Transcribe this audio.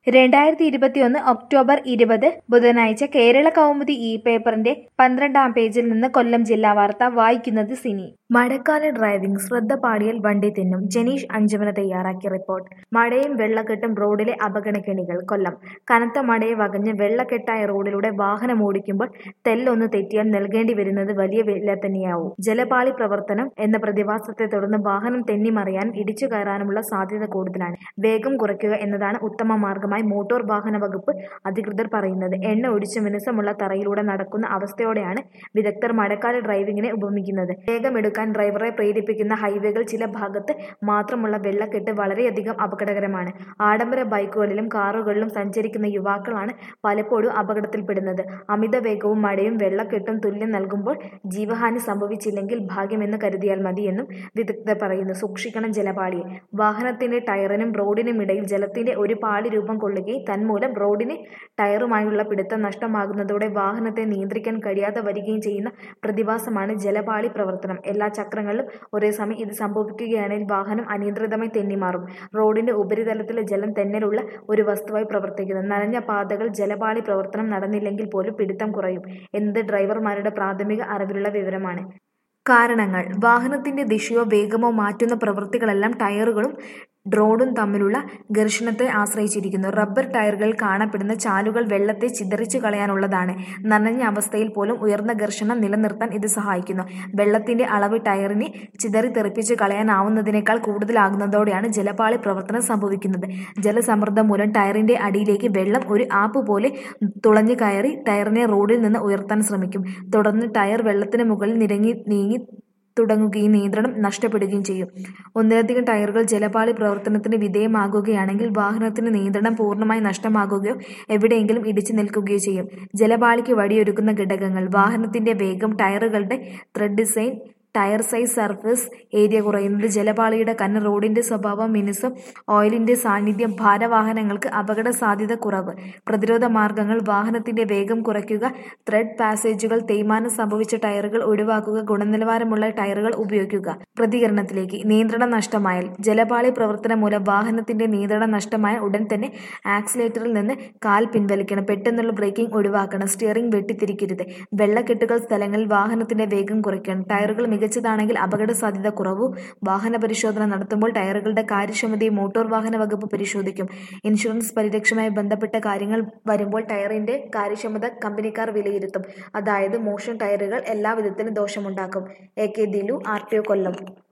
രണ്ടായിരത്തി ഇരുപത്തിയൊന്ന് ഒക്ടോബർ ഇരുപത് ബുധനാഴ്ച കേരള കൗമുദി ഇ പേപ്പറിന്റെ പന്ത്രണ്ടാം പേജിൽ നിന്ന് കൊല്ലം ജില്ലാ വാർത്ത വായിക്കുന്നത് സിനി മഴക്കാല ഡ്രൈവിംഗ് ശ്രദ്ധ പാടിയാൽ വണ്ടി തിന്നും ജനീഷ് അഞ്ചുമന തയ്യാറാക്കിയ റിപ്പോർട്ട് മഴയും വെള്ളക്കെട്ടും റോഡിലെ അപകടക്കെണികൾ കൊല്ലം കനത്ത മഴയെ വകഞ്ഞ് വെള്ളക്കെട്ടായ റോഡിലൂടെ വാഹനം ഓടിക്കുമ്പോൾ തെല്ലൊന്ന് തെറ്റിയാൽ നൽകേണ്ടി വരുന്നത് വലിയ വില തന്നെയാവും ജലപാളി പ്രവർത്തനം എന്ന പ്രതിഭാസത്തെ തുടർന്ന് വാഹനം തെന്നിമറിയാനും ഇടിച്ചു കയറാനുമുള്ള സാധ്യത കൂടുതലാണ് വേഗം കുറയ്ക്കുക എന്നതാണ് ഉത്തമ മാർഗമായി മോട്ടോർ വാഹന വകുപ്പ് അധികൃതർ പറയുന്നത് എണ്ണ ഒഴിച്ച് മിനുസമുള്ള തറയിലൂടെ നടക്കുന്ന അവസ്ഥയോടെയാണ് വിദഗ്ധർ മഴക്കാല ഡ്രൈവിംഗിനെ ഉപമിക്കുന്നത് വേഗമെടുക്കാൻ ഡ്രൈവറെ പ്രേരിപ്പിക്കുന്ന ഹൈവേകൾ ചില ഭാഗത്ത് മാത്രമുള്ള വെള്ളക്കെട്ട് വളരെയധികം അപകടകരമാണ് ആഡംബര ബൈക്കുകളിലും കാറുകളിലും സഞ്ചരിക്കുന്ന യുവാക്കളാണ് പലപ്പോഴും അപകടത്തിൽപ്പെടുന്നത് അമിത വേഗവും മഴയും വെള്ളക്കെട്ടും തുല്യം നൽകുമ്പോൾ ജീവഹാനി സംഭവിച്ചില്ലെങ്കിൽ ഭാഗ്യമെന്ന് കരുതിയാൽ മതിയെന്നും വിദഗ്ധർ പറയുന്നു സൂക്ഷിക്കണം ജലപാളിയെ വാഹനത്തിന്റെ ടയറിനും റോഡിനും ഇടയിൽ ജലത്തിന്റെ ഒരു പാളി രൂപം കൊള്ളുകയും തന്മൂലം റോഡിന് ടയറുമായുള്ള പിടുത്തം നഷ്ടമാകുന്നതോടെ വാഹനത്തെ നിയന്ത്രിക്കാൻ കഴിയാതെ വരികയും ചെയ്യുന്ന പ്രതിഭാസമാണ് ജലപാളി പ്രവർത്തനം എല്ലാ ചക്രങ്ങളിലും ഒരേ സമയം ഇത് സംഭവിക്കുകയാണെങ്കിൽ വാഹനം അനിയന്ത്രിതമായി തെന്നിമാറും റോഡിന്റെ ഉപരിതലത്തിലെ ജലം തെന്നലുള്ള ഒരു വസ്തുവായി പ്രവർത്തിക്കുന്നു നനഞ്ഞ പാതകൾ ജലപാളി പ്രവർത്തനം നടന്നില്ലെങ്കിൽ പോലും പിടുത്തം കുറയും എന്നത് ഡ്രൈവർമാരുടെ പ്രാഥമിക അറിവിലുള്ള വിവരമാണ് കാരണങ്ങൾ വാഹനത്തിന്റെ ദിശയോ വേഗമോ മാറ്റുന്ന പ്രവൃത്തികളെല്ലാം ടയറുകളും ഡ്രോണും തമ്മിലുള്ള ഘർഷണത്തെ ആശ്രയിച്ചിരിക്കുന്നു റബ്ബർ ടയറുകളിൽ കാണപ്പെടുന്ന ചാലുകൾ വെള്ളത്തെ ചിതറിച്ചു കളയാനുള്ളതാണ് നനഞ്ഞ അവസ്ഥയിൽ പോലും ഉയർന്ന ഘർഷണം നിലനിർത്താൻ ഇത് സഹായിക്കുന്നു വെള്ളത്തിന്റെ അളവ് ടയറിനെ ചിതറി തെറിപ്പിച്ചു കളയാനാവുന്നതിനേക്കാൾ കൂടുതലാകുന്നതോടെയാണ് ജലപാളി പ്രവർത്തനം സംഭവിക്കുന്നത് ജലസമ്മർദ്ദം മൂലം ടയറിന്റെ അടിയിലേക്ക് വെള്ളം ഒരു ആപ്പ് പോലെ തുളഞ്ഞു കയറി ടയറിനെ റോഡിൽ നിന്ന് ഉയർത്താൻ ശ്രമിക്കും തുടർന്ന് ടയർ വെള്ളത്തിന് മുകളിൽ നിരങ്ങി നീങ്ങി തുടങ്ങുകയും നിയന്ത്രണം നഷ്ടപ്പെടുകയും ചെയ്യും ഒന്നിലധികം ടയറുകൾ ജലപാളി പ്രവർത്തനത്തിന് വിധേയമാകുകയാണെങ്കിൽ വാഹനത്തിന് നിയന്ത്രണം പൂർണ്ണമായി നഷ്ടമാകുകയോ എവിടെയെങ്കിലും ഇടിച്ചു നിൽക്കുകയോ ചെയ്യും ജലപാളിക്ക് വഴിയൊരുക്കുന്ന ഘടകങ്ങൾ വാഹനത്തിന്റെ വേഗം ടയറുകളുടെ tread design tyre size surface area കുറയുന്നത് ജലപാളിയുടെ കണ്ണ് റോഡിന്റെ സ്വഭാവം മിനുസം ഓയിലിന്റെ സാന്നിധ്യം ഭാരവാഹനങ്ങൾക്ക് അപകട സാധ്യത കുറവ് പ്രതിരോധ മാർഗങ്ങൾ വാഹനത്തിന്റെ വേഗം കുറയ്ക്കുക ത്രെഡ് പാസേജുകൾ തേയ്മാനം സംഭവിച്ച ടയറുകൾ ഒഴിവാക്കുക ഗുണനിലവാരമുള്ള ടയറുകൾ ഉപയോഗിക്കുക പ്രതികരണത്തിലേക്ക് നിയന്ത്രണം നഷ്ടമായാൽ ജലപാളി പ്രവർത്തനം മൂലം വാഹനത്തിന്റെ നിയന്ത്രണം നഷ്ടമായ ഉടൻ തന്നെ ആക്സിലേറ്ററിൽ നിന്ന് കാൽ പിൻവലിക്കണം പെട്ടെന്നുള്ള ബ്രേക്കിംഗ് ഒഴിവാക്കണം സ്റ്റിയറിംഗ് വെട്ടിത്തിരിക്കരുത് വെള്ളക്കെട്ടുകൾ സ്ഥലങ്ങളിൽ വാഹനത്തിന്റെ വേഗം കുറയ്ക്കണം ടയറുകൾ മികച്ചതാണെങ്കിൽ അപകട സാധ്യത കുറവു വാഹന പരിശോധന നടത്തുമ്പോൾ ടയറുകളുടെ കാര്യക്ഷമതയും മോട്ടോർ വാഹന വകുപ്പ് പരിശോധിക്കും ഇൻഷുറൻസ് പരിരക്ഷയുമായി ബന്ധപ്പെട്ട കാര്യങ്ങൾ വരുമ്പോൾ ടയറിന്റെ കാര്യക്ഷമത കമ്പനിക്കാർ വിലയിരുത്തും അതായത് മോഷൻ ടയറുകൾ എല്ലാ വിധത്തിലും ദോഷമുണ്ടാക്കും A K Dilu R T O Kollam